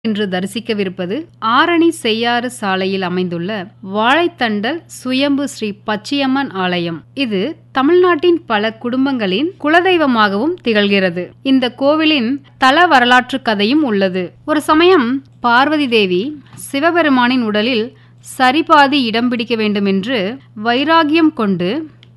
இன்று தரிசிக்கவிருப்பது ஆரணி செய்யாறு சாலையில் அமைந்துள்ள வாழைத்தண்டல் சுயம்பு ஸ்ரீ பச்சையம்மன் ஆலயம் இது தமிழ்நாட்டின் பல குடும்பங்களின் குலதெய்வமாகவும் திகழ்கிறது இந்த கோவிலின் தல வரலாற்று கதையும் உள்ளது ஒரு சமயம் பார்வதி தேவி சிவபெருமானின் உடலில் சரிபாதி இடம் பிடிக்க வேண்டுமென்று வைராகியம் கொண்டு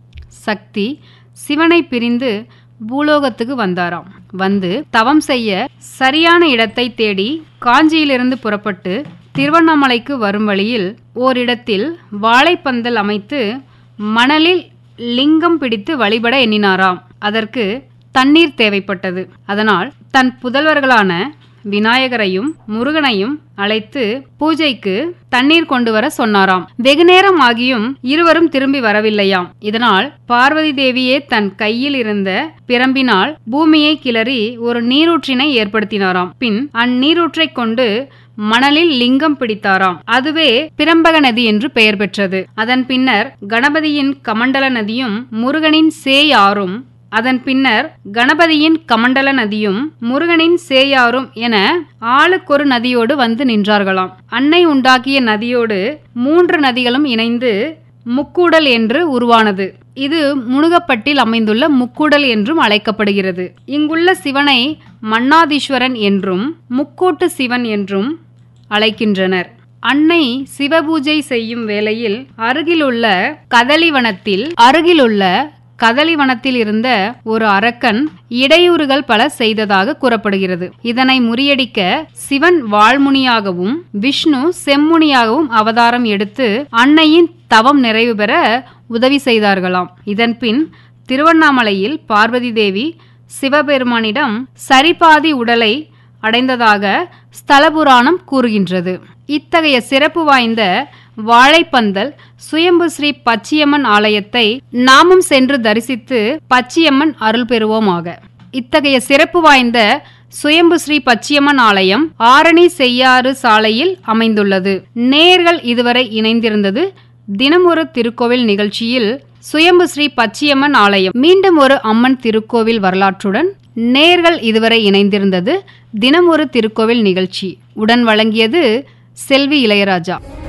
சக்தி சிவனை பிரிந்து பூலோகத்துக்கு வந்தாராம் வந்து தவம் செய்ய சரியான இடத்தை தேடி காஞ்சியிலிருந்து புறப்பட்டு திருவண்ணாமலைக்கு வரும் வழியில் ஓரிடத்தில் வாழைப்பந்தல் அமைத்து மணலில் லிங்கம் பிடித்து வழிபட எண்ணினாராம் அதற்கு தண்ணீர் தேவைப்பட்டது அதனால் தன் புதல்வர்களான விநாயகரையும் முருகனையும் அழைத்து பூஜைக்கு தண்ணீர் கொண்டு வர சொன்னாராம் வெகுநேரம் ஆகியும் இருவரும் திரும்பி வரவில்லையாம் இதனால் பார்வதி தேவியே தன் கையில் இருந்த பிரம்பினால் பூமியை கிளறி ஒரு நீரூற்றினை ஏற்படுத்தினாராம் பின் அந்நீரூற்றை கொண்டு மணலில் லிங்கம் பிடித்தாராம் அதுவே பிரம்பக நதி என்று பெயர் பெற்றது அதன் பின்னர் கணபதியின் கமண்டல நதியும் முருகனின் சேய் ஆறும் அதன் பின்னர் கணபதியின் கமண்டல நதியும் முருகனின் சேயாரும் என ஆளுக்கொரு நதியோடு வந்து நின்றார்களாம் அன்னை உண்டாக்கிய நதியோடு மூன்று நதிகளும் இணைந்து முக்கூடல் என்று உருவானது இது முனுகப்பட்டில் அமைந்துள்ள முக்கூடல் என்றும் அழைக்கப்படுகிறது இங்குள்ள சிவனை மன்னாதீஸ்வரன் என்றும் முக்கூட்டு சிவன் என்றும் அழைக்கின்றனர் அன்னை சிவபூஜை செய்யும் வேளையில் அருகிலுள்ள கதலிவனத்தில் அருகிலுள்ள கதலிவனத்தில் இருந்த ஒரு அரக்கன் இடையூறுகள் பல செய்ததாக கூறப்படுகிறது இதனை முறியடிக்க சிவன் வாழ்முனியாகவும் விஷ்ணு செம்முனியாகவும் அவதாரம் எடுத்து அன்னையின் தவம் நிறைவு பெற உதவி செய்தார்களாம் இதன்பின் திருவண்ணாமலையில் பார்வதி தேவி சிவபெருமானிடம் சரிபாதி உடலை அடைந்ததாக ஸ்தல புராணம் கூறுகின்றது இத்தகைய சிறப்பு வாய்ந்த வாழைப்பந்தல் சுயம்பு ஸ்ரீ பச்சியம்மன் ஆலயத்தை நாமும் சென்று தரிசித்து பச்சியம்மன் அருள் பெறுவோமாக இத்தகைய சிறப்பு வாய்ந்த சுயம்பு ஸ்ரீ பச்சியம்மன் ஆலயம் ஆரணி செய்யாறு சாலையில் அமைந்துள்ளது நேர்கள் இதுவரை இணைந்திருந்தது தினம் ஒரு திருக்கோவில் நிகழ்ச்சியில் சுயம்பு ஸ்ரீ பச்சியம்மன் ஆலயம் மீண்டும் ஒரு அம்மன் திருக்கோவில் வரலாற்றுடன் நேர்கள் இதுவரை இணைந்திருந்தது தினம் ஒரு திருக்கோவில் நிகழ்ச்சி உடன் வழங்கியது செல்வி இளையராஜா